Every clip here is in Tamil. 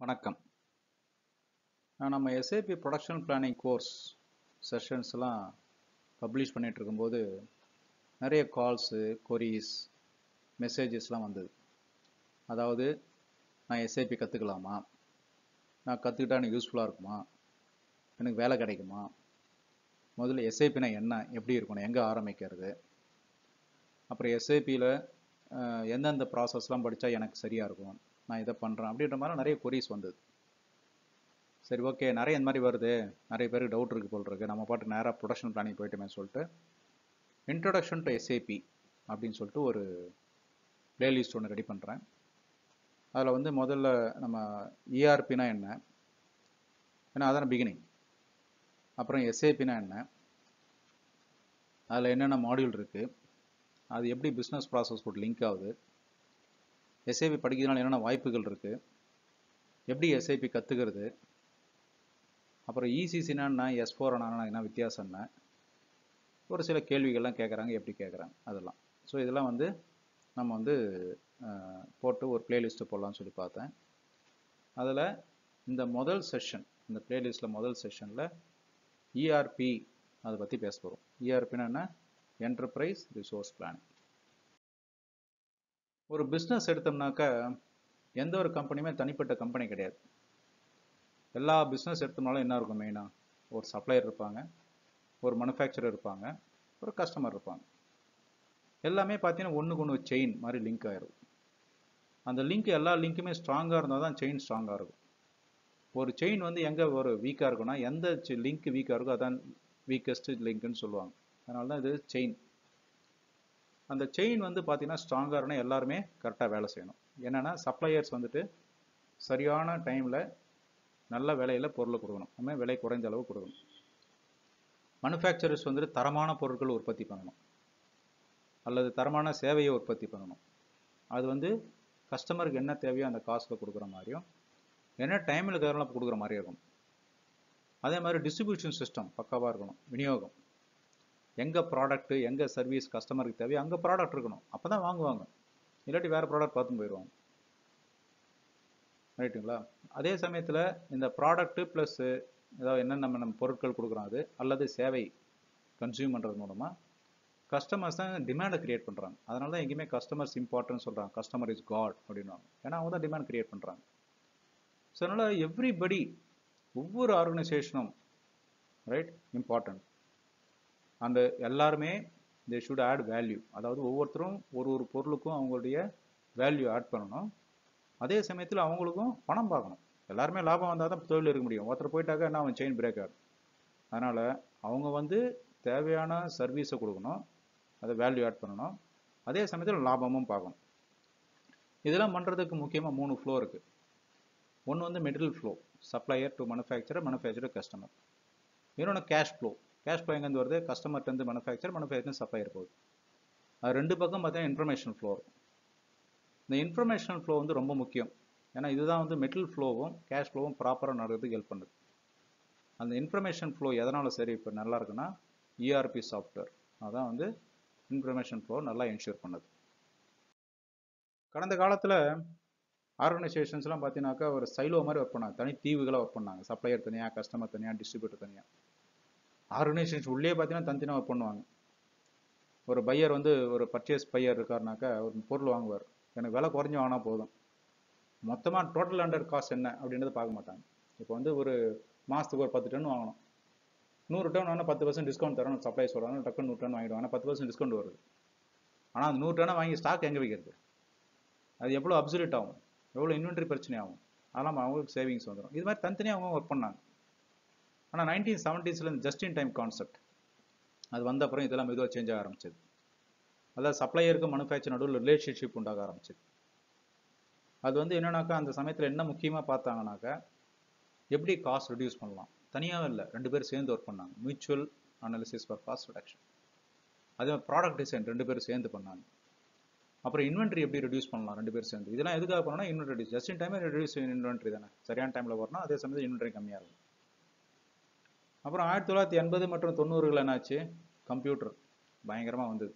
வணக்கம் நான் நம்ம எஸ்ஏபி ப்ரொடக்ஷன் பிளானிங் கோர்ஸ் செஷன்ஸ்லாம் பப்ளிஷ் பண்ணிட்டு இருக்கும்போது நிறைய கால்ஸு கொரீஸ் மெசேஜஸ்லாம் வந்தது அதாவது நான் எஸ்ஏபி கற்றுக்கலாமா நான் கற்றுக்கிட்டா எனக்கு யூஸ்ஃபுல்லாக இருக்குமா எனக்கு வேலை கிடைக்குமா முதல்ல எஸ்ஏபினா என்ன எப்படி இருக்கணும் எங்கே ஆரம்பிக்கிறது அப்புறம் எஸ்ஏபியில் எந்தெந்த ப்ராசஸ்லாம் படித்தா எனக்கு சரியாக இருக்கும் நான் இதை பண்ணுறேன் அப்படின்ற மாதிரி நிறைய கொரீஸ் வந்தது சரி ஓகே நிறைய இந்த மாதிரி வருது நிறைய பேருக்கு டவுட் இருக்குது போல் இருக்கு நம்ம பாட்டு நேராக ப்ரொடக்ஷன் பிளானிங் போயிட்டுமே சொல்லிட்டு இன்ட்ரடக்ஷன் டு எஸ்ஏபி அப்படின்னு சொல்லிட்டு ஒரு பிளேலிஸ்ட் ஒன்று ரெடி பண்ணுறேன் அதில் வந்து முதல்ல நம்ம இஆர்பினா என்ன ஏன்னா அதான பிகினிங் அப்புறம் எஸ்ஏபினா என்ன அதில் என்னென்ன மாடியூல் இருக்குது அது எப்படி பிஸ்னஸ் ப்ராசஸ் கூட லிங்க் ஆகுது எஸ்ஏபி படிக்கிறதுனால என்னென்ன வாய்ப்புகள் இருக்குது எப்படி எஸ்ஐபி கற்றுக்கிறது அப்புறம் இசிசினா என்ன எஸ் ஃபோர் என்ன வித்தியாசம் என்ன ஒரு சில கேள்விகள்லாம் கேட்குறாங்க எப்படி கேட்குறாங்க அதெல்லாம் ஸோ இதெல்லாம் வந்து நம்ம வந்து போட்டு ஒரு பிளேலிஸ்ட்டு போடலாம்னு சொல்லி பார்த்தேன் அதில் இந்த முதல் செஷன் இந்த பிளேலிஸ்ட்டில் முதல் செஷனில் இஆர்பி அதை பற்றி பேச போகிறோம் இஆர்பின்னா என்ன என்டர்பிரைஸ் ரிசோர்ஸ் பிளானிங் ஒரு பிஸ்னஸ் எடுத்தோம்னாக்கா எந்த ஒரு கம்பெனியுமே தனிப்பட்ட கம்பெனி கிடையாது எல்லா பிஸ்னஸ் எடுத்தோம்னாலும் என்ன இருக்கும் மெயினாக ஒரு சப்ளையர் இருப்பாங்க ஒரு மேனுஃபேக்சரர் இருப்பாங்க ஒரு கஸ்டமர் இருப்பாங்க எல்லாமே பார்த்தீங்கன்னா ஒன்றுக்கு ஒன்று செயின் மாதிரி லிங்க் ஆயிரும் அந்த லிங்க் எல்லா லிங்க்குமே ஸ்ட்ராங்காக இருந்தால் தான் செயின் ஸ்ட்ராங்காக இருக்கும் ஒரு செயின் வந்து எங்கே ஒரு வீக்காக இருக்குன்னா எந்த லிங்க் வீக்காக இருக்கோ அதான் வீக்கஸ்ட் லிங்க்னு சொல்லுவாங்க அதனால தான் இது செயின் அந்த செயின் வந்து பார்த்தீங்கன்னா ஸ்ட்ராங்காக இருக்கணும் எல்லாருமே கரெக்டாக வேலை செய்யணும் என்னென்னா சப்ளையர்ஸ் வந்துட்டு சரியான டைமில் நல்ல விலையில் பொருளை கொடுக்கணும் நம்ம விலை குறைந்த அளவு கொடுக்கணும் மேனுஃபேக்சரர்ஸ் வந்துட்டு தரமான பொருட்கள் உற்பத்தி பண்ணணும் அல்லது தரமான சேவையை உற்பத்தி பண்ணணும் அது வந்து கஸ்டமருக்கு என்ன தேவையோ அந்த காஸ்ட்டில் கொடுக்குற மாதிரியும் என்ன டைமில் கேரளாக கொடுக்குற மாதிரி இருக்கணும் அதே மாதிரி டிஸ்ட்ரிபியூஷன் சிஸ்டம் பக்காவாக இருக்கணும் விநியோகம் எங்கே ப்ராடக்ட்டு எங்கே சர்வீஸ் கஸ்டமருக்கு தேவையோ அங்கே ப்ராடக்ட் இருக்கணும் அப்போ தான் வாங்குவாங்க இல்லாட்டி வேறு ப்ராடக்ட் பார்த்து போயிடுவாங்க ரைட்டுங்களா அதே சமயத்தில் இந்த ப்ராடக்ட்டு ப்ளஸ்ஸு ஏதாவது என்னென்ன நம்ம நம்ம பொருட்கள் கொடுக்குறோம் அது அல்லது சேவை கன்சியூம் பண்ணுறது மூலமாக கஸ்டமர்ஸ் தான் டிமாண்டை கிரியேட் பண்ணுறாங்க அதனால தான் எங்கேயுமே கஸ்டமர்ஸ் இம்பார்ட்டன்ட் சொல்கிறாங்க கஸ்டமர் இஸ் காட் அப்படின்வாங்க ஏன்னா அவங்க தான் டிமாண்ட் கிரியேட் பண்ணுறாங்க ஸோ அதனால் எவ்ரிபடி ஒவ்வொரு ஆர்கனைசேஷனும் ரைட் இம்பார்ட்டன்ட் அந்த எல்லாருமே தே ஷுட் ஆட் வேல்யூ அதாவது ஒவ்வொருத்தரும் ஒரு ஒரு பொருளுக்கும் அவங்களுடைய வேல்யூ ஆட் பண்ணணும் அதே சமயத்தில் அவங்களுக்கும் பணம் பார்க்கணும் எல்லாருமே லாபம் வந்தால் தான் தொழில் இருக்க முடியும் ஒருத்தர் போயிட்டாக்கா என்ன அவன் செயின் பிரேக் ஆகும் அதனால் அவங்க வந்து தேவையான சர்வீஸை கொடுக்கணும் அதை வேல்யூ ஆட் பண்ணணும் அதே சமயத்தில் லாபமும் பார்க்கணும் இதெல்லாம் பண்ணுறதுக்கு முக்கியமாக மூணு ஃப்ளோ இருக்குது ஒன்று வந்து material flow supplier to manufacturer manufacturer customer இன்னொன்று கேஷ் ஃப்ளோ கேஷ் ஃப்ளோ எங்கேருந்து வருது கஸ்டமர்லேருந்து மேனுஃபேக்சர் மேனுஃபேக்சர் சப்ளையர் போகுது அது ரெண்டு பக்கம் பார்த்தீங்கன்னா இன்ஃபர்மேஷன் ஃப்ளோ இந்த இன்ஃபர்மேஷன் ஃப்ளோ வந்து ரொம்ப முக்கியம் ஏன்னா இதுதான் வந்து மெட்டல் ஃப்ளோவும் கேஷ் ஃப்ளோவும் ப்ராப்பராக நடக்கிறதுக்கு ஹெல்ப் பண்ணுது அந்த இன்ஃபர்மேஷன் ஃப்ளோ எதனால் சரி இப்போ நல்லா இருக்குன்னா இஆர்பி சாஃப்ட்வேர் அதான் வந்து இன்ஃபர்மேஷன் ஃப்ளோ நல்லா என்ஷூர் பண்ணுது கடந்த காலத்தில் ஆர்கனைசேஷன்ஸ்லாம் பார்த்தீங்கன்னாக்கா ஒரு சைலோ மாதிரி ஒர்க் பண்ணாங்க தனி தீவுகளாக ஒர்க் பண்ணாங்க சப்ளையர் தனியாக கஸ்டமர் தனியாக டிஸ்ட்ரிபியூட்டர் தனியாக ஆர்கனைசேஷன் உள்ளே பார்த்தீங்கன்னா தனித்தனியாக ஒர்க் பண்ணுவாங்க ஒரு பையர் வந்து ஒரு பர்ச்சேஸ் பையர் இருக்காருனாக்கா ஒரு பொருள் வாங்குவார் எனக்கு விலை குறைஞ்சி வாங்கினா போதும் மொத்தமாக டோட்டல் அண்டர் காஸ்ட் என்ன அப்படின்றத பார்க்க மாட்டாங்க இப்போ வந்து ஒரு மாதத்துக்கு ஒரு பத்து டன் வாங்கணும் நூறு டன் வாங்கினா பத்து பர்சன்ட் டிஸ்கவுண்ட் தரணும் சப்ளை சொல்கிறாங்க டக்குன்னு நூறு டன் வாங்கிடுவாங்க பத்து பர்சன்ட் டிஸ்கவுண்ட் வருது ஆனால் அந்த நூறு டனை வாங்கி ஸ்டாக் எங்கே வைக்கிறது அது எவ்வளோ அப்சல்யூட் ஆகும் எவ்வளோ இன்வென்ட்ரி பிரச்சனை ஆகும் அதெல்லாம் அவங்களுக்கு சேவிங்ஸ் வந்துடும் இது மாதிரி தனித்தனியாக அவங்க ஒர்க் பண்ணாங்க ஆனால் நைன்டீன் செவன்டீஸில் இந்த ஜஸ்ட் இன் டைம் கான்செப்ட் அது வந்த அப்புறம் இதெல்லாம் மெதுவாக சேஞ்ச் ஆக ஆரம்பிச்சது அதாவது சப்ளையருக்கு மேனுஃபேக்சர் நடுவில் ரிலேஷன்ஷிப் உண்டாக ஆரம்பிச்சது அது வந்து என்னன்னாக்கா அந்த சமயத்தில் என்ன முக்கியமாக பார்த்தாங்கனாக்கா எப்படி காஸ்ட் ரிடியூஸ் பண்ணலாம் தனியாக இல்லை ரெண்டு பேரும் சேர்ந்து ஒர்க் பண்ணாங்க mutual analysis for cost reduction அதே மாதிரி ப்ராடக்ட் டிசைன் ரெண்டு பேரும் சேர்ந்து பண்ணாங்க அப்புறம் இன்வென்ட்ரி எப்படி ரெடியூஸ் பண்ணலாம் ரெண்டு பேரும் சேர்ந்து இதெல்லாம் எதுக்காக பண்ணணும் இன்வென்ட்ரி ரெடியூஸ் ஜஸ்ட் இன் டைமே ரெடியூஸ் இன்வென்ட்ரி தானே சரியான டைமில் வரணும் அதே சமயத்தில் இன்வென்ட்ரி கம்மியாக இருக்கும் அப்புறம் ஆயிரத்தி தொள்ளாயிரத்தி எண்பது மற்றும் தொண்ணூறுகள் என்னாச்சு கம்ப்யூட்டர் பயங்கரமாக வந்தது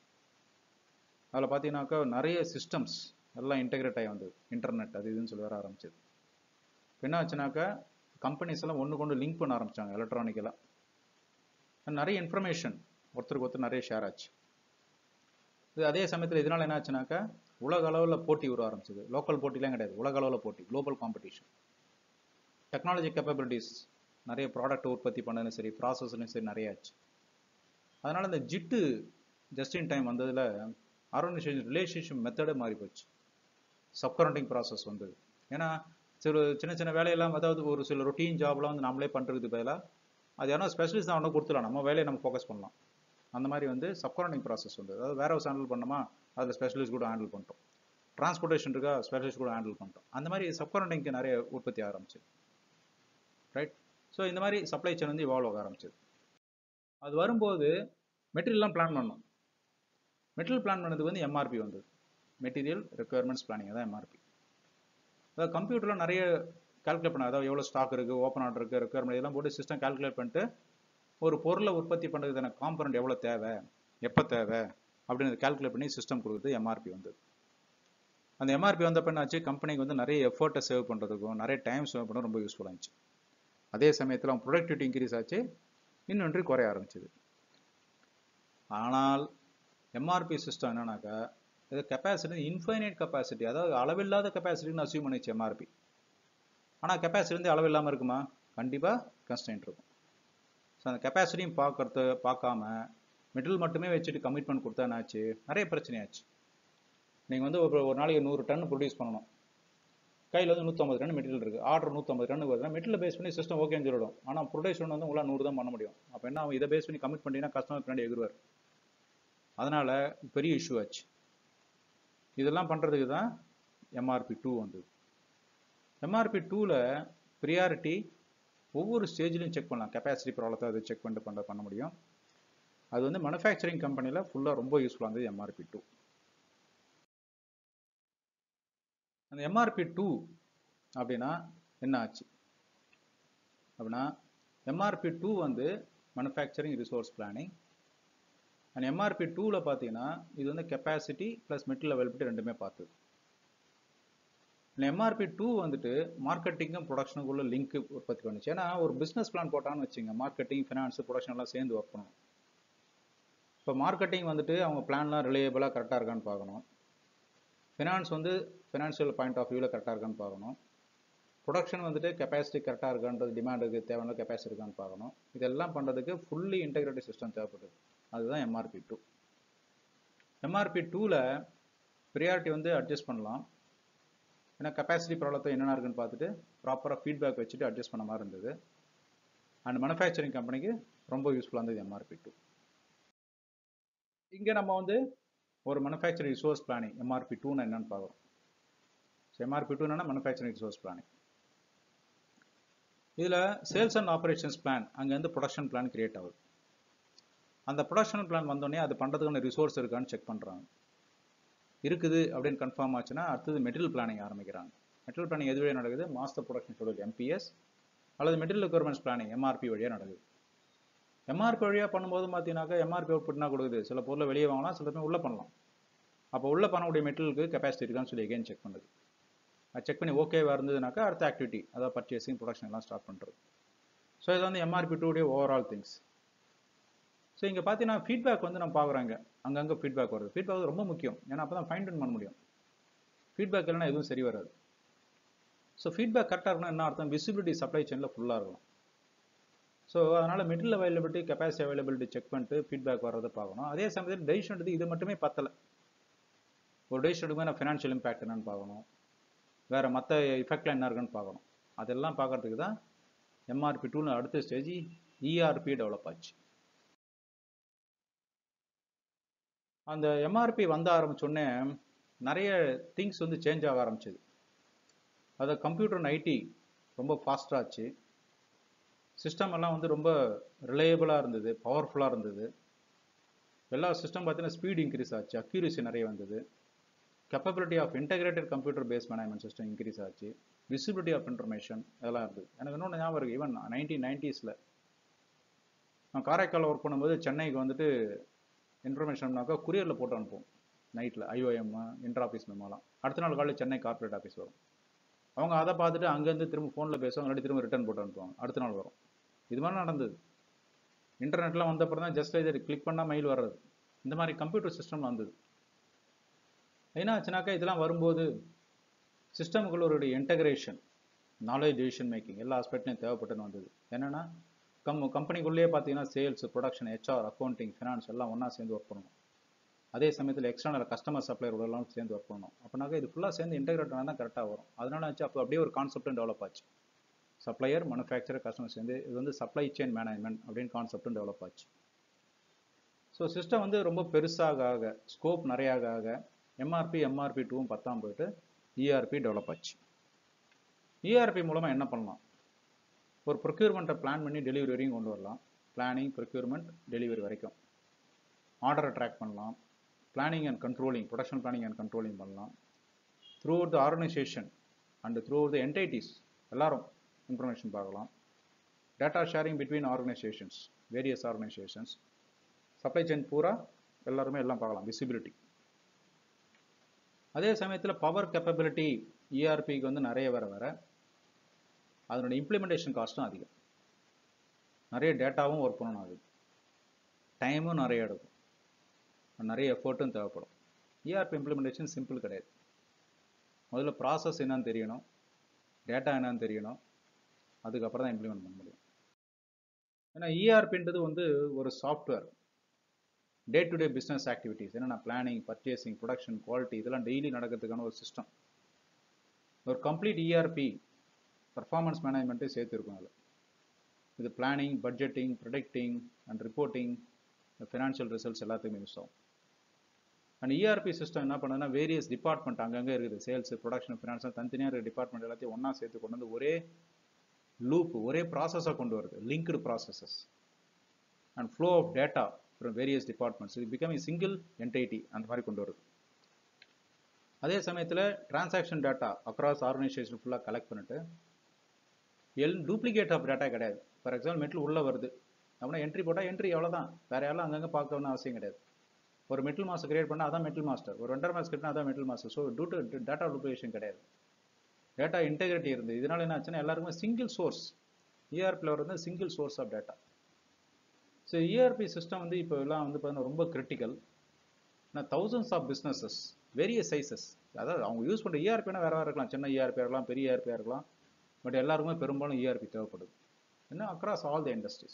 அதில் பார்த்தீங்கன்னாக்கா நிறைய சிஸ்டம்ஸ் எல்லாம் இன்டெகிரேட் ஆகி வந்தது இன்டர்நெட் அது இதுன்னு சொல்லி வர ஆரம்பிச்சது இப்ப என்ன ஆச்சுனாக்கா கம்பெனிஸ் எல்லாம் ஒன்று கொண்டு லிங்க் பண்ண ஆரம்பிச்சாங்க எலக்ட்ரானிக்கலாக நிறைய இன்ஃபர்மேஷன் ஒருத்தருக்கு ஒருத்தர் நிறைய ஷேர் ஆச்சு இது அதே சமயத்தில் இதனால என்ன ஆச்சுனாக்கா உலக அளவில் போட்டி வர ஆரம்பிச்சது லோக்கல் போட்டிலாம் கிடையாது உலக அளவில் போட்டி குளோபல் காம்படிஷன் டெக்னாலஜி கேப்பபிலிட்டிஸ் நிறைய ப்ராடக்ட் உற்பத்தி பண்ணதும் சரி ப்ராசஸ்லையும் சரி நிறைய ஆச்சு அதனால இந்த ஜிட்டு ஜஸ்ட் இன் டைம் வந்ததுல ஆர்கனைசேஷன் ரிலேஷன்ஷிப் மெத்தடே மாறி போச்சு சப்கரண்டிங் ப்ராசஸ் வந்தது ஏன்னா சில சின்ன சின்ன வேலையெல்லாம் அதாவது ஒரு சில ரொட்டீன் ஜாப்லாம் வந்து நம்மளே பண்ணுறதுக்கு பதிலாக அது யாரோ ஸ்பெஷலிஸ்ட் தான் ஒன்று கொடுத்துலாம் நம்ம வேலையை நம்ம ஃபோக்கஸ் பண்ணலாம் அந்த மாதிரி வந்து சப்கரண்டிங் ப்ராசஸ் வந்து அதாவது வேற ஹவுஸ் ஹேண்டில் பண்ணோமா அதில் ஸ்பெஷலிஸ்ட் கூட ஹேண்டில் பண்ணிட்டோம் டிரான்ஸ்போர்ட்டேஷன் இருக்கா ஸ்பெஷலிஸ்ட் கூட ஹேண்டில் பண்ணிட்டோம் அந்த மாதிரி சப்கரண்டிங்க்கு நிறைய உற்பத்தி ஆரம்பிச்சு ரைட் ஸோ இந்த மாதிரி சப்ளை செயின் வந்து இவால்வ் ஆக ஆரம்பிச்சது அது வரும்போது மெட்டீரியல்லாம் பிளான் பண்ணோம் மெட்டீரியல் பிளான் பண்ணதுக்கு வந்து எம்ஆர்பி வந்தது மெட்டீரியல் ரெக்குயர்மெண்ட்ஸ் பிளானிங் தான் எம்ஆர்பி அதாவது கம்ப்யூட்டரில் நிறைய கால்குலேட் பண்ண அதாவது எவ்வளோ ஸ்டாக் இருக்குது ஓப்பன் ஆர்டர் இருக்குது ரெக்குயர்மெண்ட் இதெல்லாம் போட்டு சிஸ்டம் கால்குலேட் பண்ணிட்டு ஒரு பொருளை உற்பத்தி பண்ணுறதுக்கான காம்பனண்ட் எவ்வளோ தேவை எப்போ தேவை அப்படின்னு கால்குலேட் பண்ணி சிஸ்டம் கொடுக்குறது எம்ஆர்பி வந்தது அந்த எம்ஆர்பி வந்த என்னாச்சு கம்பெனிக்கு வந்து நிறைய எஃபர்ட்டை சேவ் பண்ணுறதுக்கும் நிறைய டைம் சேவ் பண்ண ரொம்ப யூஸ்ஃபுல்லாக இருந்துச்சு அதே சமயத்தில் அவங்க ப்ரொடக்டிவிட்டி இன்க்ரீஸ் ஆச்சு இன்னொன்று குறைய ஆரம்பிச்சது ஆனால் எம்ஆர்பி சிஸ்டம் என்னன்னாக்கா இது கெப்பாசிட்டி இன்ஃபைனைட் கெப்பாசிட்டி அதாவது அளவில்லாத கெப்பாசிட்டின்னு அசியூம் பண்ணிச்சு எம்ஆர்பி ஆனால் கெப்பாசிட்டி வந்து அளவில்லாமல் இருக்குமா கண்டிப்பாக கன்ஸ்டன்ட் இருக்கும் ஸோ அந்த கெப்பாசிட்டியும் பார்க்கறது பார்க்காம மெட்டல் மட்டுமே வச்சுட்டு கமிட்மெண்ட் கொடுத்தா என்னாச்சு நிறைய பிரச்சனையாச்சு நீங்கள் வந்து ஒரு ஒரு நாளைக்கு நூறு டன் ப்ரொடியூஸ் பண்ணணும் கையில் வந்து நூற்றம்பது டன் மெட்டீரியல் இருக்குது ஆர்டர் நூற்றம்பது டன் வருதுன்னா மெட்டீரியல் பேஸ் பண்ணி சிஸ்டம் ஓகேன்னு சொல்லிடும் ஆனால் ப்ரொடக்ஷன் வந்து உங்களால் நூறு தான் பண்ண முடியும் அப்போ என்ன அவன் இதை பேஸ் பண்ணி கமிட் பண்ணிட்டீங்கன்னா கஸ்டமர் பின்னாடி எகுருவார் அதனால் பெரிய இஷ்யூ ஆச்சு இதெல்லாம் பண்ணுறதுக்கு தான் எம்ஆர்பி டூ வந்தது எம்ஆர்பி டூவில் ப்ரியாரிட்டி ஒவ்வொரு ஸ்டேஜ்லையும் செக் பண்ணலாம் கெப்பாசிட்டி ப்ராப்ளத்தை அதை செக் பண்ணிட்டு பண்ண பண்ண முடியும் அது வந்து மேனுஃபேக்சரிங் கம்பெனியில் ஃபுல்லாக ரொம்ப யூஸ்ஃபுல்லாக இருந்தது எம்ஆர்பி டூ அந்த எம்ஆர்பி டூ அப்படின்னா என்ன ஆச்சு அப்படின்னா எம்ஆர்பி டூ வந்து manufacturing resource planning and MRP டூவில் பார்த்தீங்கன்னா இது வந்து கெப்பாசிட்டி ப்ளஸ் மெட்டீரியல் அவைலபிலிட்டி ரெண்டுமே பார்த்தது எம்ஆர்பி டூ வந்துட்டு மார்க்கெட்டிங்கும் ப்ரொடக்ஷனுக்குள்ள லிங்க் உற்பத்தி பண்ணுச்சு ஏன்னா ஒரு பிஸ்னஸ் பிளான் போட்டான்னு வச்சுங்க மார்க்கெட்டிங் ஃபினான்ஸ் ப்ரொடக்ஷன் எல்லாம் சேர்ந்து ஒர்க் பண்ணணும் இப்போ மார்க்கெட்டிங் வந்துட்டு அவங்க பிளான்லாம் ரிலையபிளாக கரெக்டாக இருக்கான்னு பார்க்கணும் ஃபினான்ஸ் வந்து ஃபினான்ஷியல் பாயிண்ட் ஆஃப் வியூவில் கரெக்டாக இருக்கான்னு பார்க்கணும் ப்ரொடக்ஷன் வந்துட்டு கெப்பாசிட்டி கரெக்டாக இருக்கான்றது டிமாண்டுக்கு தேவையான கெப்பாசிட்டி இருக்கான்னு பார்க்கணும் இதெல்லாம் பண்ணுறதுக்கு ஃபுல்லி இன்டெகிரேட்டட் சிஸ்டம் தேவைப்படுது அதுதான் எம்ஆர்பி டூ எம்ஆர்பி டூவில் ப்ரியாரிட்டி வந்து அட்ஜஸ்ட் பண்ணலாம் ஏன்னா கெப்பாசிட்டி ப்ராப்ளத்தை என்னென்ன இருக்குன்னு பார்த்துட்டு ப்ராப்பராக ஃபீட்பேக் வச்சுட்டு அட்ஜஸ்ட் பண்ண மாதிரி இருந்தது அண்ட் மேனுஃபேக்சரிங் கம்பெனிக்கு ரொம்ப யூஸ்ஃபுல்லாக இருந்தது எம்ஆர்பி டூ இங்கே நம்ம வந்து ஒரு மேனுஃபேக்சரிங் ரிசோர்ஸ் பிளானிங் எம்ஆர்பி டூன்னு என்னன்னு பார்க்குறோம் ஸோ எம்ஆர்பி டூ என்னன்னா மேனுஃபேக்சரிங் ரிசோர்ஸ் பிளானிங் இதில் சேல்ஸ் அண்ட் ஆப்ரேஷன்ஸ் பிளான் அங்கேருந்து ப்ரொடக்ஷன் பிளான் கிரியேட் ஆகுது அந்த ப்ரொடக்ஷன் பிளான் வந்தோடனே அது பண்ணுறதுக்கான ரிசோர்ஸ் இருக்கான்னு செக் பண்ணுறாங்க இருக்குது அப்படின்னு கன்ஃபார்ம் ஆச்சுன்னா அடுத்தது மெட்டீரியல் பிளானிங் ஆரம்பிக்கிறாங்க மெட்டீரியல் பிளானிங் எது வழியாக நடக்குது மாஸ்டர் ப்ரொடக்ஷன் ஷெடியூல் எம்பிஎஸ் அல்லது மெட்டீரியல் ரெக்குவயர்மெண்ட்ஸ் பிளானிங் எம்ஆர்பி வழியாக நடக்குது எம்ஆர்பி வழியாக பண்ணும்போது பார்த்தீங்கன்னாக்கா எம்ஆர்பி அவுட்புட்னா கொடுக்குது சில பொருளை வெளியே வாங்கலாம் சில பேர் உள்ளே பண்ணலாம் அப்போ உள்ளே பண்ணக்கூடிய மெட்டீரியலுக்கு கெப்பாசிட்டி இருக்கான்னு சொல்லி எகைன் செக் பண்ணுது அது செக் பண்ணி ஓகேவா இருந்ததுனாக்கா அடுத்த ஆக்டிவிட்டி அதாவது பர்ச்சேசிங் ப்ரொடக்ஷன் எல்லாம் ஸ்டார்ட் பண்ணுறது ஸோ இது வந்து எம்ஆர்பி டூடைய ஓவரால் திங்ஸ் ஸோ இங்கே பார்த்தீங்கன்னா ஃபீட்பேக் வந்து நம்ம பார்க்குறாங்க அங்கங்கே ஃபீட்பேக் வருது ஃபீட்பேக் ரொம்ப முக்கியம் ஏன்னா அப்போ தான் ஃபைன் டூன் பண்ண முடியும் ஃபீட்பேக் இல்லைனா எதுவும் சரி வராது ஸோ ஃபீட்பேக் கரெக்டாக இருக்கணும் என்ன அர்த்தம் விசிபிலிட்டி சப்ளை செயினில் ஃபுல்லாக இருக்கணும் ஸோ அதனால் material availability capacity availability check பண்ணிட்டு ஃபீட்பேக் வர்றதை பார்க்கணும் அதே சமயத்தில் டெசிஷன் எடுத்து இது மட்டுமே பத்தலை ஒரு டெசிஷன் எடுக்கும்போது நான் ஃபினான்ஷியல் இம்பாக்ட் என்னன்னு பார்க்கணும் வேறு மற்ற எஃபெக்ட்லாம் என்ன இருக்குன்னு பார்க்கணும் அதெல்லாம் பார்க்கறதுக்கு தான் எம்ஆர்பி டூன்னு அடுத்த ஸ்டேஜ் இஆர்பி டெவலப் ஆச்சு அந்த எம்ஆர்பி வந்த ஆரம்பிச்சோடனே நிறைய திங்ஸ் வந்து சேஞ்ச் ஆக ஆரம்பிச்சது அது கம்ப்யூட்டர் அண்ட் ஐடி ரொம்ப ஃபாஸ்டாச்சு சிஸ்டம் எல்லாம் வந்து ரொம்ப ரிலையபிளாக இருந்தது பவர்ஃபுல்லாக இருந்தது எல்லா சிஸ்டம் பார்த்தீங்கன்னா ஸ்பீட் இன்க்ரீஸ் ஆச்சு அக்யூரசி நிறைய வந்தது capability of integrated computer base management system increase ஆச்சு விசிபிலிட்டி ஆஃப் இன்ஃபர்மேஷன் இதெல்லாம் இருந்தது எனக்கு இன்னொன்று ஞாபகம் இருக்குது ஈவன் நைன்டீன் நைன்டிஸில் நான் காரைக்காலில் ஒர்க் பண்ணும்போது சென்னைக்கு வந்துட்டு இன்ஃபர்மேஷன்னாக்கா குரியரில் போட்டு அனுப்புவோம் நைட்டில் ஐஓஎம் இன்டர் ஆஃபீஸ் மெமோலாம் அடுத்த நாள் காலையில் சென்னை கார்ப்பரேட் ஆஃபீஸ் வரும் அவங்க அதை பார்த்துட்டு அங்கேருந்து திரும்ப ஃபோனில் பேசுவாங்க இல்லாட்டி திரும்ப ரிட்டர்ன் போட்டு அனுப்புவாங்க அடுத்த நாள் வரும் இது மாதிரி நடந்தது இன்டர்நெட்லாம் வந்த அப்புறம் தான் ஜஸ்ட் இது கிளிக் பண்ணால் மெயில் வர்றது இந்த மாதிரி கம்ப்யூட்டர் சிஸ்டம் வந்தது என்ன ஆச்சுனாக்கா இதெல்லாம் வரும்போது சிஸ்டமுக்குள்ள ஒரு இன்டகிரேஷன் நாலேஜ் டிசிஷன் மேக்கிங் எல்லா ஆஸ்பெக்ட்லையும் தேவைப்பட்டுன்னு வந்தது என்னன்னா கம் கம்பெனிக்குள்ளேயே பார்த்தீங்கன்னா sales production HR accounting finance எல்லாம் ஒன்றா சேர்ந்து ஒர்க் பண்ணணும் அதே சமயத்தில் எக்ஸ்டர்னல் கஸ்டமர் சப்ளையர் எல்லாம் சேர்ந்து ஒர்க் பண்ணணும் அப்படின்னாக்கா இது ஃபுல்லாக சேர்ந்து இன்டகிரேட் ஆனால் தான் கரெக்டாக வரும் அதனால ஆச்சு அப்போ அப்படியே ஒரு கான்செப்டும் டெவலப் ஆச்சு சப்ளையர் மேனுஃபேக்சரர் கஸ்டமர் சேர்ந்து இது வந்து சப்ளை செயின் மேனேஜ்மெண்ட் அப்படின்னு கான்செப்டும் டெவலப் ஆச்சு ஸோ சிஸ்டம் வந்து ரொம்ப பெருசாக ஆக ஸ்கோப் நிறைய ஆக ஆக எம்ஆர்பி எம்ஆர்பி டூவும் பத்தாம் போயிட்டு இஆர்பி டெவலப் ஆச்சு இஆர்பி மூலமாக என்ன பண்ணலாம் ஒரு ப்ரொக்யூர்மெண்ட்டை பிளான் பண்ணி டெலிவரி வரையும் கொண்டு வரலாம் பிளானிங் ப்ரொக்யூர்மெண்ட் டெலிவரி வரைக்கும் ஆர்டரை ட்ராக் பண்ணலாம் planning and controlling production planning and controlling பண்ணலாம் through the organisation and through the entities எல்லாரும் இன்ஃபர்மேஷன் பார்க்கலாம் data sharing between organisations various organisations supply chain பூரா எல்லாருமே எல்லாம் பார்க்கலாம் விசிபிலிட்டி அதே சமயத்தில் பவர் கேப்பபிலிட்டி இஆர்பிக்கு வந்து நிறைய வர வர அதனுடைய இம்ப்ளிமெண்டேஷன் காஸ்ட்டும் அதிகம் நிறைய டேட்டாவும் ஒர்க் பண்ணணும் அது டைமும் நிறைய எடுக்கும் நிறைய எஃபர்ட்டும் தேவைப்படும் இஆர்பி இம்ப்ளிமெண்டேஷன் சிம்பிள் கிடையாது முதல்ல ப்ராசஸ் என்னன்னு தெரியணும் டேட்டா என்னன்னு தெரியணும் அதுக்கப்புறம் தான் இம்ப்ளிமெண்ட் பண்ண முடியும் ஏன்னா இஆர்பின்றது வந்து ஒரு software day to day business activities என்னென்ன பிளானிங் பர்ச்சேசிங் ப்ரொடக்ஷன் குவாலிட்டி இதெல்லாம் டெய்லி நடக்கிறதுக்கான ஒரு சிஸ்டம் ஒரு கம்ப்ளீட் இஆர்பி பர்ஃபார்மன்ஸ் மேனேஜ்மெண்ட்டே சேர்த்துருக்கும் அதில் இது planning budgeting protecting and reporting financial results எல்லாத்துக்குமே யூஸ் ஆகும் அண்ட் இஆர்பி சிஸ்டம் என்ன பண்ணுதுன்னா வேரியஸ் டிபார்ட்மெண்ட் அங்கங்கே இருக்குது சேல்ஸ் ப்ரொடக்ஷன் ஃபினான்ஸ் தனித்தனியாக இருக்கிற டிபார்ட்மெண்ட் எல்லாத்தையும் ஒன்றா சேர்த்து கொண்டு வந்து ஒரே லூப் ஒரே ப்ராசஸாக கொண்டு வருது linked processes and flow of data from various departments இது பிகம் சிங்கிள் என்டைட்டி அந்த மாதிரி கொண்டு வருது அதே சமயத்தில் டிரான்சாக்ஷன் டேட்டா அக்ராஸ் ஆர்கனைசேஷன் ஃபுல்லாக கலெக்ட் பண்ணிட்டு எல் டூப்ளிகேட் ஆஃப் டேட்டா கிடையாது ஃபார் எக்ஸாம்பிள் மெட்டில் உள்ளே வருது அப்படின்னா என்ட்ரி போட்டால் என்ட்ரி எவ்வளோதான் வேறு யாரும் அங்கங்கே பார்க்கணும்னு அவசியம் கிடையாது ஒரு மெட்டல் மாஸ்டர் கிரியேட் பண்ணால் அதான் மெட்டல் மாஸ்டர் ஒரு வெண்டர் மாஸ்டர் கிரியேட் அதான் metal master so due to data duplication கிடையாது டேட்டா இன்டெகிரிட்டி இருந்து இதனால என்ன ஆச்சுன்னா எல்லாருக்குமே சிங்கிள் சோர்ஸ் இஆர்பியில் வந்து single source of data so ERP system வந்து இப்போ எல்லாம் வந்து பார்த்தீங்கன்னா ரொம்ப கிரிட்டிக்கல் நான் thousands of businesses various sizes அதாவது அவங்க யூஸ் பண்ணுற இஆர்பினா வேறு வேறு இருக்கலாம் சின்ன இஆர்பியாக இருக்கலாம் பெரிய இஆர்பியாக இருக்கலாம் பட் எல்லாருக்குமே பெரும்பாலும் இஆர்பி தேவைப்படுது என்ன across all the industries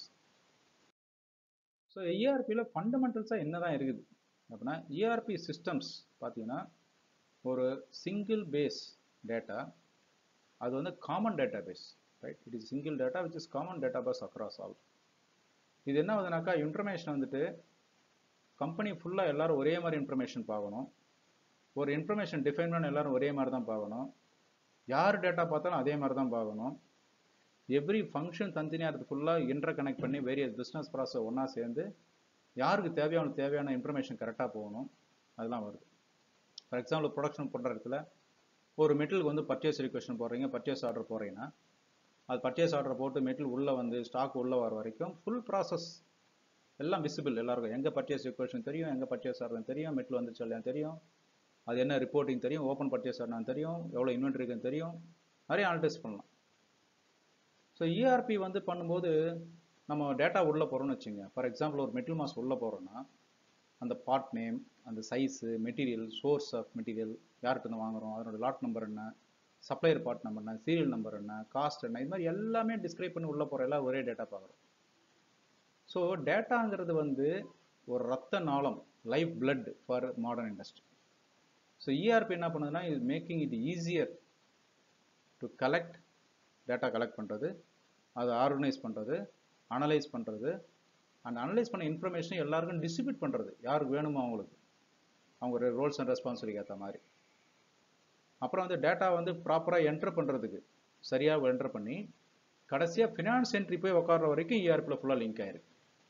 so இஆர்பியில் ஃபண்டமெண்டல்ஸாக என்ன தான் இருக்குது அப்படின்னா இஆர்பி சிஸ்டம்ஸ் பார்த்தீங்கன்னா ஒரு சிங்கிள் பேஸ் டேட்டா அது வந்து common database right it is single data which is common database across all இது என்ன ஆகுதுனாக்கா இன்ஃபர்மேஷன் வந்துட்டு கம்பெனி ஃபுல்லாக எல்லாரும் ஒரே மாதிரி இன்ஃபர்மேஷன் பார்க்கணும் ஒரு இன்ஃபர்மேஷன் டிஃபைன் பண்ண எல்லாரும் ஒரே மாதிரி தான் பார்க்கணும் யார் டேட்டா பார்த்தாலும் அதே மாதிரி தான் பார்க்கணும் எவ்ரி ஃபங்க்ஷன் தனித்தனியாக அது ஃபுல்லாக இன்டர் கனெக்ட் பண்ணி வேரியஸ் பிஸ்னஸ் ப்ராசஸ் ஒன்றா சேர்ந்து யாருக்கு தேவையான தேவையான இன்ஃபர்மேஷன் கரெக்டாக போகணும் அதெல்லாம் வருது ஃபார் எக்ஸாம்பிள் ப்ரொடக்ஷன் பண்ணுற இடத்துல ஒரு மெட்டலுக்கு வந்து பர்ச்சேஸ் ரிக்வெஷன் போடுறீங்க பர்ச்சேஸ் ஆர்டர் போடுறீங்கன்னா அது பர்ச்சேஸ் ஆர்டர் போட்டு மெட்டல் உள்ளே வந்து ஸ்டாக் உள்ளே வர வரைக்கும் ஃபுல் ப்ராசஸ் எல்லாம் விசிபிள் எல்லாருக்கும் எங்கே பர்ச்சேஸ் ரிக்வெஷன் தெரியும் எங்கே பர்ச்சேஸ் ஆர்டர் தெரியும் மெட்டல் வந்துச்சு இல்லையா தெரியும் அது என்ன ரிப்போர்ட்டிங் தெரியும் ஓப்பன் பர்ச்சேஸ் ஆர்டர் தெரியும் எவ்வளோ இன்வென்ட்ரி இருக்குன்னு தெரியும் நிறைய அனலைஸ் பண்ணலாம் ஸோ இஆர்பி வந்து பண்ணும்போது நம்ம டேட்டா உள்ளே போகிறோம்னு வச்சுங்க ஃபார் எக்ஸாம்பிள் ஒரு மெட்டல் மாஸ் உள்ளே போகிறோன்னா அந்த பார்ட் நேம் அந்த size material source of material யார்கிட்ட வாங்குறோம் அதனோட லாட் நம்பர் என்ன சப்ளையர் பார்ட் நம்பர் என்ன சீரியல் நம்பர் என்ன காஸ்ட் என்ன இது மாதிரி எல்லாமே டிஸ்கிரைப் பண்ணி உள்ளே போகிற எல்லாம் ஒரே டேட்டா பார்க்குறோம் ஸோ டேட்டாங்கிறது வந்து ஒரு ரத்த நாளம் lifeblood for modern industry so ERP என்ன பண்ணுதுன்னா இது making it easier to collect data collect பண்ணுறது அதை ஆர்கனைஸ் பண்ணுறது அனலைஸ் பண்ணுறது அண்ட் அனலைஸ் பண்ண இன்ஃபர்மேஷன் எல்லாருக்கும் டிஸ்ட்ரிபியூட் பண்ணுறது யாருக்கு வேணுமோ அவங்களுக்கு அவங்க ரோல்ஸ் அண்ட் ரெஸ்பான்சிபிலிட்டி ஏற்ற மாதிரி அப்புறம் வந்து டேட்டா வந்து ப்ராப்பராக என்டர் பண்ணுறதுக்கு சரியாக என்டர் பண்ணி கடைசியாக ஃபினான்ஸ் என்ட்ரி போய் உட்கார்ற வரைக்கும் இஆர்பியில் ஃபுல்லாக லிங்க் ஆயிருக்கு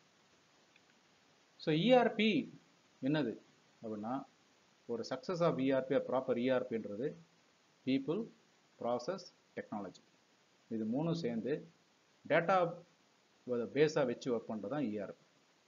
ஸோ இஆர்பி என்னது அப்படின்னா ஒரு சக்ஸஸ் ஆஃப் இஆர்பி ப்ராப்பர் இஆர்பின்றது பீப்புள் ப்ராசஸ் டெக்னாலஜி இது மூணும் சேர்ந்து டேட்டா பேஸாக வச்சு ஒர்க் பண்ணுறது தான் இஆர்பி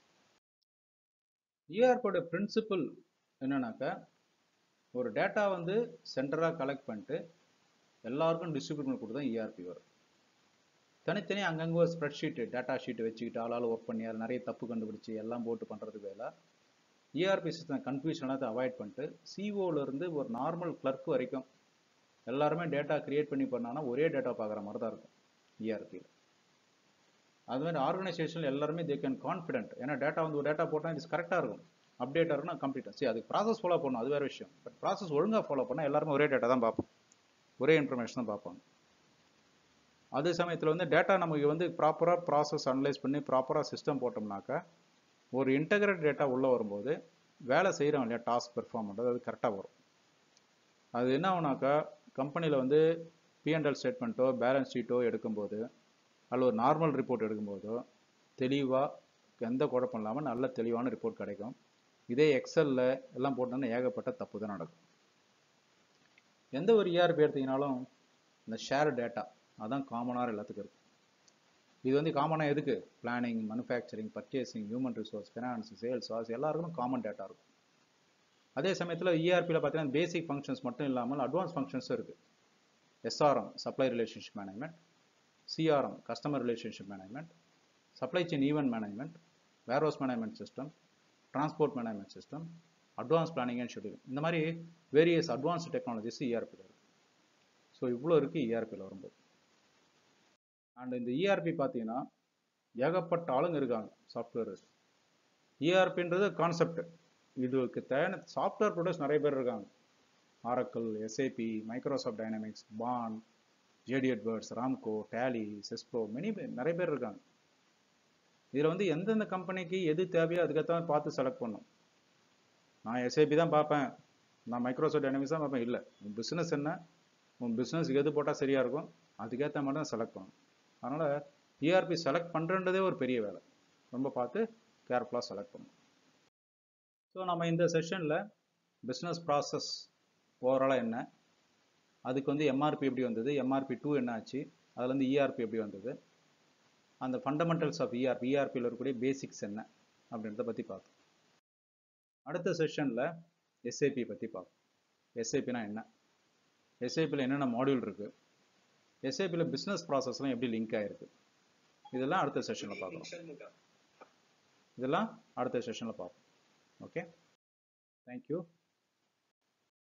இஆர்பியோட பிரின்சிபிள் என்னன்னாக்கா ஒரு டேட்டா வந்து சென்டராக கலெக்ட் பண்ணிட்டு எல்லாருக்கும் டிஸ்ட்ரிபியூட் பண்ணி கொடுத்து தான் இஆர்பி வரும் தனித்தனி அங்கங்கே ஒரு ஸ்ப்ரெட் ஷீட்டு டேட்டா ஷீட் வச்சுக்கிட்டு ஆளால் ஒர்க் பண்ணி அது நிறைய தப்பு கண்டுபிடிச்சி எல்லாம் போட்டு பண்ணுறதுக்கு பதிலாக இஆர்பி சிஸ்டம் கன்ஃபியூஷன் எல்லாத்தையும் அவாய்ட் பண்ணிட்டு CO ல இருந்து ஒரு நார்மல் கிளர்க் வரைக்கும் எல்லாருமே டேட்டா கிரியேட் பண்ணி பண்ணாங்கன்னா ஒரே டேட்டா பார்க்குற மாதிரி தான் இருக்கும் இஆர்பியில் அது மாதிரி ஆர்கனைசேஷன் எல்லாருமே தே கேன் கான்ஃபிடென்ட் ஏன்னா டேட்டா வந்து ஒரு டேட்டா போட்டால் இது கரெக்டாக இருக்கும் அப்டேட் இருக்குன்னா கம்ப்ளீட்டாக சரி அதுக்கு ப்ராசஸ் ஃபாலோ பண்ணணும் அது வேறு விஷயம் பட் ப்ராசஸ் ஒழுங்காக ஃபாலோ பண்ணால் எல்லாருமே ஒரே டேட்டா தான் பார்ப்போம் ஒரே இன்ஃபர்மேஷன் தான் பார்ப்பாங்க அதே சமயத்தில் வந்து டேட்டா நமக்கு வந்து ப்ராப்பராக ப்ராசஸ் அனலைஸ் பண்ணி ப்ராப்பராக சிஸ்டம் போட்டோம்னாக்கா ஒரு இன்டகிரேட் டேட்டா உள்ளே வரும்போது வேலை செய்கிறோம் இல்லையா டாஸ்க் பெர்ஃபார்ம் பண்ணுறது அது கரெக்டாக வரும் அது என்ன ஆகுனாக்கா கம்பெனியில் வந்து பிஎன்எல் ஸ்டேட்மெண்ட்டோ பேலன்ஸ் ஷீட்டோ எடுக்கும்போது அல்ல ஒரு நார்மல் ரிப்போர்ட் எடுக்கும்போதோ தெளிவாக எந்த குழப்பம் இல்லாமல் நல்ல தெளிவான ரிப்போர்ட் கிடைக்கும் இதே எக்ஸலில் எல்லாம் போட்டோன்னா ஏகப்பட்ட தப்பு தான் நடக்கும் எந்த ஒரு இஆர்பி எடுத்தீங்கனாலும் இந்த ஷேர் டேட்டா அதான் காமனாக எல்லாத்துக்கும் இருக்கும் இது வந்து காமனாக எதுக்கு planning manufacturing purchasing human resource finance sales was எல்லாருக்கும் காமன் டேட்டா இருக்கும் அதே சமயத்தில் இஆர்பியில் பார்த்தீங்கன்னா பேசிக் ஃபங்க்ஷன்ஸ் மட்டும் இல்லாமல் அட்வான்ஸ் ஃபங்க்ஷன்ஸும் இருக்குது SRM supply relationship management CRM customer relationship management supply chain event management warehouse management system transport management system advance planning and schedule இந்த மாதிரி வேரியஸ் அட்வான்ஸ் டெக்னாலஜிஸ் இஆர்பியில் இருக்குது ஸோ இவ்வளோ இருக்குது இஆர்பியில் வரும்போது அண்ட் இந்த இஆர்பி பார்த்தீங்கன்னா ஏகப்பட்ட ஆளுங்க இருக்காங்க சாஃப்ட்வேர் இஆர்பின்றது கான்செப்ட் இதுக்கு தேவையான சாஃப்ட்வேர் ப்ரொடியூஸ் நிறைய பேர் இருக்காங்க Oracle SAP Microsoft Dynamics Baan J D Edwards Ramco Tally செஸ்போ மெனி நிறைய பேர் இருக்காங்க இதில் வந்து எந்தெந்த கம்பெனிக்கு எது தேவையோ அதுக்கேற்ற பார்த்து செலக்ட் பண்ணும் நான் எஸ்ஏபி தான் பார்ப்பேன் நான் மைக்ரோசாஃப்ட் டைனமிக்ஸ் தான் பார்ப்பேன் இல்லை உன் பிஸ்னஸ் என்ன உன் பிஸ்னஸ்க்கு எது போட்டால் சரியாக இருக்கும் அதுக்கேற்ற மாதிரி தான் செலக்ட் பண்ணணும் அதனால் இஆர்பி செலக்ட் பண்ணுறன்றதே ஒரு பெரிய வேலை ரொம்ப பார்த்து கேர்ஃபுல்லாக செலக்ட் பண்ணணும் ஸோ நம்ம இந்த செஷனில் பிஸ்னஸ் ப்ராசஸ் ஓவராலாக என்ன அதுக்கு வந்து எம்ஆர்பி எப்படி வந்தது எம்ஆர்பி டூ என்ன ஆச்சு அதுலேருந்து இஆர்பி எப்படி வந்தது அந்த ஃபண்டமெண்டல்ஸ் ஆஃப் இஆர்பி இஆர்பியில் இருக்கக்கூடிய பேசிக்ஸ் என்ன அப்படின்றத பற்றி பார்த்தோம் அடுத்த செஷனில் எஸ்ஏபி பற்றி பார்ப்போம் எஸ்ஏபினா என்ன எஸ்ஏபியில் என்னென்ன மாடியூல் இருக்குது எஸ்ஏபியில் பிஸ்னஸ் ப்ராசஸ்லாம் எப்படி லிங்க் ஆகிருக்கு இதெல்லாம் அடுத்த செஷனில் பார்க்கலாம் இதெல்லாம் அடுத்த செஷனில் பார்ப்போம் ஓகே தேங்க்யூ